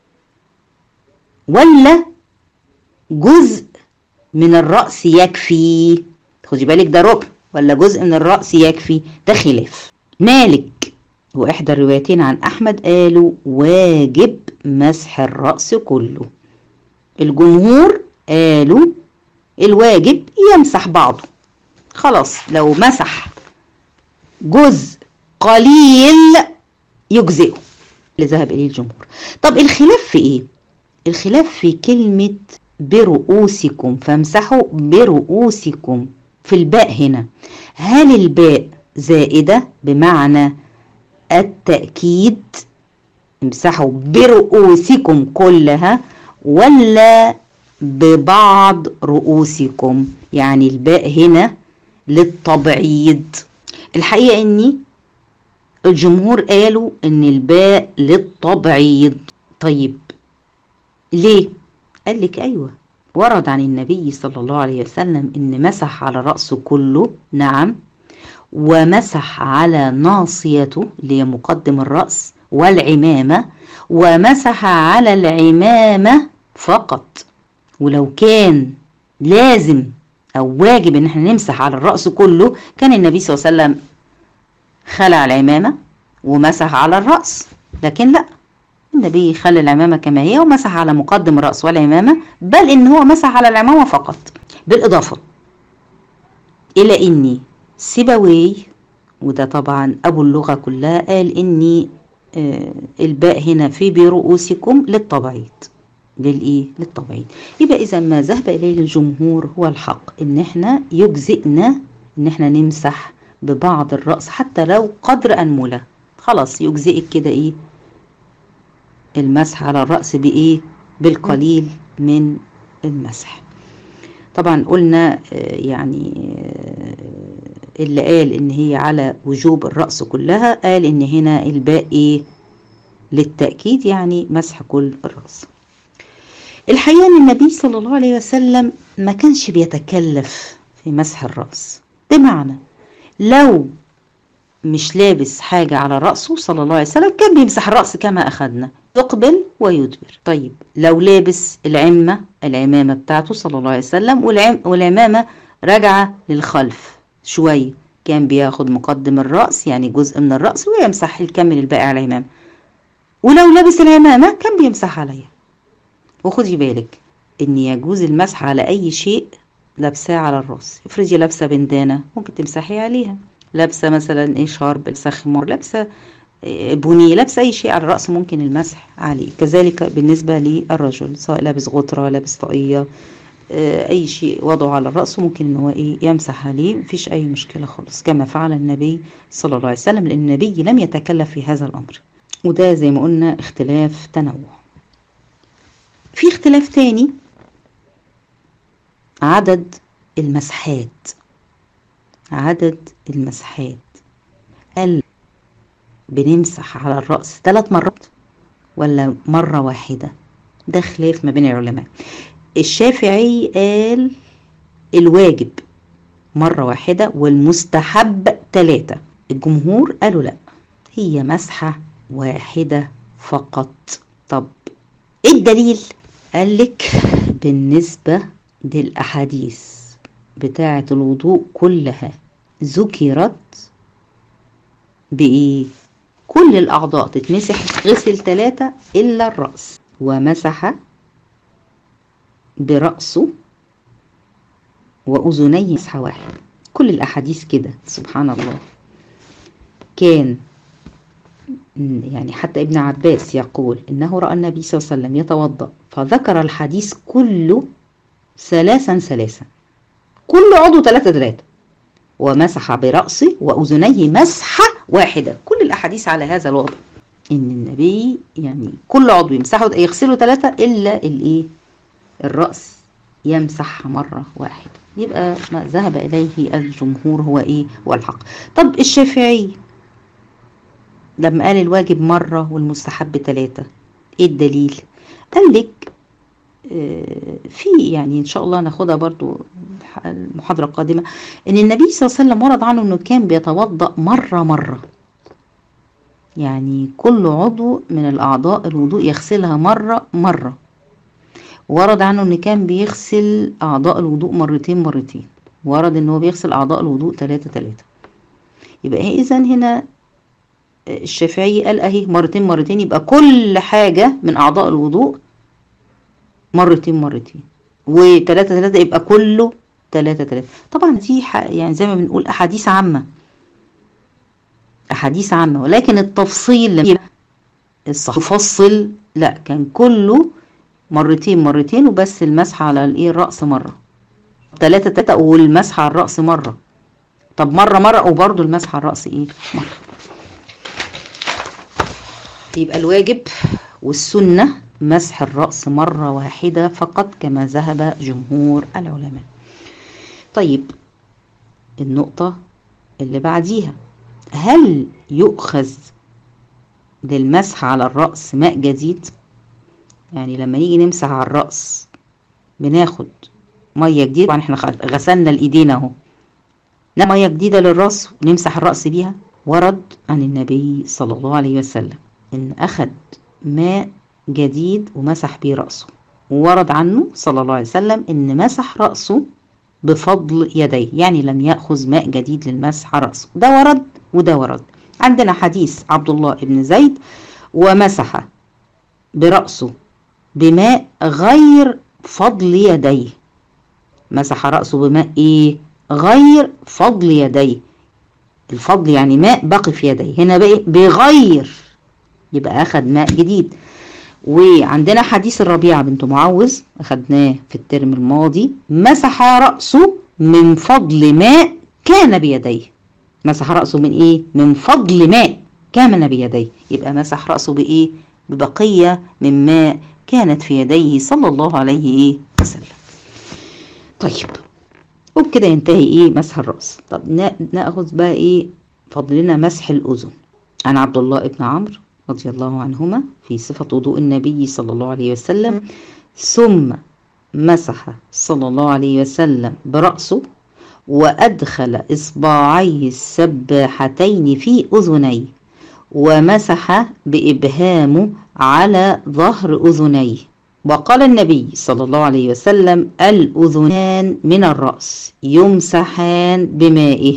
ولا جزء من الرأس يكفي خدي بالك ده ربع ولا جزء من الرأس يكفي ده خلاف مالك وإحدى الروايتين عن أحمد قالوا واجب مسح الرأس كله الجمهور قالوا الواجب يمسح بعضه خلاص لو مسح جزء قليل يجزئه اللي ذهب إليه الجمهور طب الخلاف في إيه؟ الخلاف في كلمة برؤوسكم فامسحوا برؤوسكم في الباء هنا هل الباء زائدة بمعنى التأكيد امسحوا برؤوسكم كلها ولا ببعض رؤوسكم يعني الباء هنا للتبعيض الحقيقة اني الجمهور قالوا ان الباء للتبعيض طيب ليه قال لك ايوه ورد عن النبي صلى الله عليه وسلم ان مسح على رأسه كله نعم ومسح على ناصيته اللي هي مقدم الرأس والعمامة ومسح على العمامة فقط ولو كان لازم أو واجب إن احنا نمسح على الرأس كله كان النبي صلى الله عليه وسلم خلع العمامة ومسح على الرأس لكن لا النبي خلى العمامة كما هي ومسح على مقدم الرأس والعمامة بل إن هو مسح على العمامة فقط بالإضافة إلى إني سيبوي وده طبعا أبو اللغة كلها قال إني آه الباء هنا في برؤوسكم للتبعيض للإيه؟ للتبعيض يبقى إذا ما ذهب إليه الجمهور هو الحق إن إحنا يجزئنا إن إحنا نمسح ببعض الرأس حتى لو قدر أنملة خلاص يجزئك كده إيه المسح على الرأس بإيه بالقليل من المسح طبعا قلنا يعني اللي قال ان هي على وجوب الرأس كلها قال ان هنا الباء ايه للتأكيد يعني مسح كل الرأس الحقيقة ان النبي صلى الله عليه وسلم ما كانش بيتكلف في مسح الرأس بمعنى لو مش لابس حاجة على رأسه صلى الله عليه وسلم كان بيمسح الرأس كما أخذنا يقبل ويدبر طيب لو لابس العمة العمامة بتاعته صلى الله عليه وسلم والعم والعمامة راجعة للخلف شوية كان بياخد مقدم الرأس يعني جزء من الرأس ويمسح يكمل الباقي على العمامة ولو لابس العمامة كان بيمسح عليها وخدي بالك ان يجوز المسح على اي شيء لابساه على الراس افرضي لابسه بندانه ممكن تمسحي عليها لابسه مثلا ايه شارب لابسه خمار لابسه بني لابسه اي شيء على الراس ممكن المسح عليه كذلك بالنسبه للرجل سواء لابس غطره لابس طاقيه اي شيء وضعه على الراس ممكن ان هو ايه يمسح عليه مفيش اي مشكله خالص كما فعل النبي صلى الله عليه وسلم لان النبي لم يتكلف في هذا الامر وده زي ما قلنا اختلاف تنوع في اختلاف تاني عدد المسحات عدد المسحات هل بنمسح على الرأس ثلاث مرات ولا مرة واحدة ده خلاف ما بين العلماء الشافعي قال الواجب مرة واحدة والمستحب ثلاثة الجمهور قالوا لا هي مسحة واحدة فقط طب ايه الدليل قال لك بالنسبة للأحاديث بتاعة الوضوء كلها ذكرت بإيه؟ كل الأعضاء تتمسح غسل ثلاثة إلا الرأس ومسح برأسه وأذنيه مسحة واحد كل الأحاديث كده سبحان الله كان يعني حتى ابن عباس يقول إنه رأى النبي صلى الله عليه وسلم يتوضأ فذكر الحديث كله ثلاثا ثلاثا كل عضو ثلاثة ثلاثة ومسح برأسه وأذنيه مسحة واحدة كل الأحاديث على هذا الوضع إن النبي يعني كل عضو يمسحه يغسله ثلاثة إلا الإيه الرأس يمسح مرة واحدة يبقى ما ذهب إليه الجمهور هو إيه هو الحق طب الشافعي لما قال الواجب مرة والمستحب ثلاثة إيه الدليل قال لك في يعني ان شاء الله ناخدها برضو المحاضرة القادمة ان النبي صلى الله عليه وسلم ورد عنه انه كان بيتوضأ مرة مرة يعني كل عضو من الاعضاء الوضوء يغسلها مرة مرة ورد عنه ان كان بيغسل اعضاء الوضوء مرتين مرتين ورد ان هو بيغسل اعضاء الوضوء ثلاثة ثلاثة يبقى اذا هنا الشافعي قال اهي مرتين مرتين يبقى كل حاجة من اعضاء الوضوء مرتين مرتين وتلاتة تلاتة يبقى كله تلاتة تلاتة طبعا دي يعني زي ما بنقول احاديث عامة احاديث عامة ولكن التفصيل لما الصح يفصل لا كان كله مرتين مرتين وبس المسح على الايه الرأس مرة تلاتة تلاتة والمسح على الرأس مرة طب مرة مرة وبرضه المسح على الرأس ايه مرة يبقى الواجب والسنة مسح الرأس مرة واحدة فقط كما ذهب جمهور العلماء طيب النقطة اللي بعديها هل يؤخذ للمسح على الرأس ماء جديد يعني لما نيجي نمسح على الرأس بناخد مية جديدة طبعا احنا غسلنا الايدين اهو مية جديدة للرأس ونمسح الرأس بيها ورد عن النبي صلى الله عليه وسلم ان اخد ماء جديد ومسح بيه رأسه وورد عنه صلى الله عليه وسلم ان مسح رأسه بفضل يديه يعني لم يأخذ ماء جديد للمسح على رأسه ده ورد وده ورد عندنا حديث عبد الله بن زيد ومسح برأسه بماء غير فضل يديه مسح رأسه بماء ايه غير فضل يديه الفضل يعني ماء بقي في يديه هنا بقى بغير يبقى اخد ماء جديد وعندنا حديث الربيعة بنت معوذ أخدناه في الترم الماضي مسح رأسه من فضل ماء كان بيديه مسح رأسه من إيه؟ من فضل ماء كان بيديه يبقى مسح رأسه بإيه؟ ببقية من ماء كانت في يديه صلى الله عليه إيه وسلم طيب وبكده ينتهي إيه مسح الرأس طب نأخذ بقى إيه فضلنا مسح الأذن عن عبد الله بن عمرو رضي الله عنهما في صفة وضوء النبي صلى الله عليه وسلم ثم مسح صلى الله عليه وسلم برأسه وأدخل إصبعيه السباحتين في أذنيه ومسح بإبهامه على ظهر أذنيه وقال النبي صلى الله عليه وسلم الأذنان من الرأس يمسحان بمائه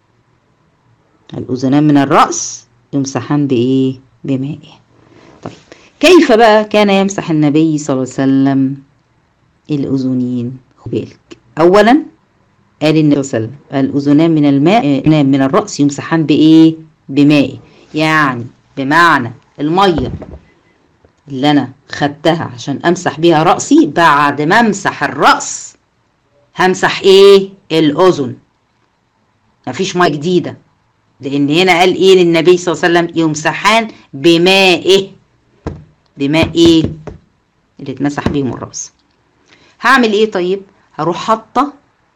الأذنان من الرأس يمسحان بإيه؟ بمائه طيب كيف بقى كان يمسح النبي صلى الله عليه وسلم الأذنين بالك أولا قال النبي صلى الله عليه وسلم الأذنان من الماء من الرأس يمسحان بإيه؟ بمائه يعني بمعنى المية اللي أنا خدتها عشان أمسح بيها رأسي بعد ما أمسح الرأس همسح إيه؟ الأذن مفيش مية جديدة لان هنا قال ايه للنبي صلى الله عليه وسلم يمسحان بمائه بماء ايه اللي اتمسح بيهم الراس هعمل ايه طيب هروح حاطه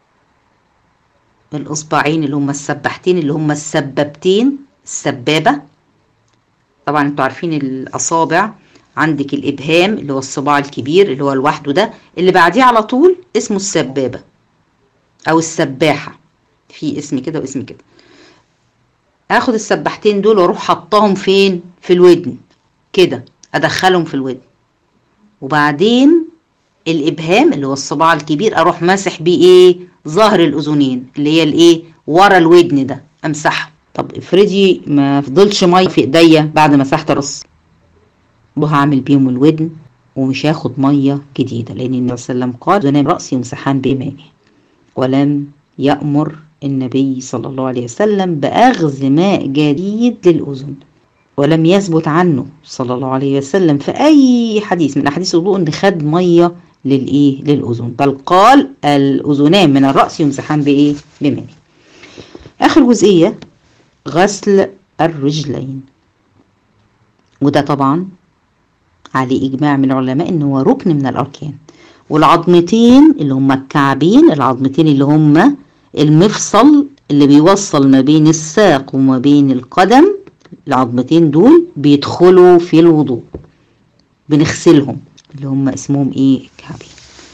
الاصبعين اللي هم السباحتين اللي هم السبابتين السبابه طبعا انتوا عارفين الاصابع عندك الابهام اللي هو الصباع الكبير اللي هو لوحده ده اللي بعديه على طول اسمه السبابه او السباحه في اسم كده واسم كده اخد السباحتين دول واروح حطاهم فين في الودن كده ادخلهم في الودن وبعدين الابهام اللي هو الصباع الكبير اروح ماسح بيه ايه ظهر الاذنين اللي هي الايه ورا الودن ده امسحه طب افرضي ما فضلش ميه في ايديا بعد ما مسحت الراس وهعمل بيهم الودن ومش هاخد ميه جديده لان النبي صلى الله عليه وسلم قال ذنب راسي يمسحان بمائه ولم يامر النبي صلى الله عليه وسلم بأخذ ماء جديد للأذن ولم يثبت عنه صلى الله عليه وسلم في أي حديث من أحاديث الوضوء إن خد مية للإيه للأذن بل قال الأذنان من الرأس يمسحان بإيه بماء آخر جزئية غسل الرجلين وده طبعا عليه إجماع من العلماء إن هو ركن من الأركان والعظمتين اللي هم الكعبين العظمتين اللي هم المفصل اللي بيوصل ما بين الساق وما بين القدم العظمتين دول بيدخلوا في الوضوء بنغسلهم اللي هم اسمهم ايه الكعبي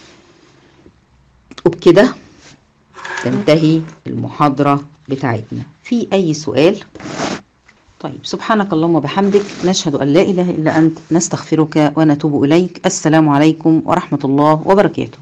وبكده تنتهي المحاضرة بتاعتنا في أي سؤال طيب سبحانك اللهم وبحمدك نشهد أن لا إله إلا أنت نستغفرك ونتوب إليك السلام عليكم ورحمة الله وبركاته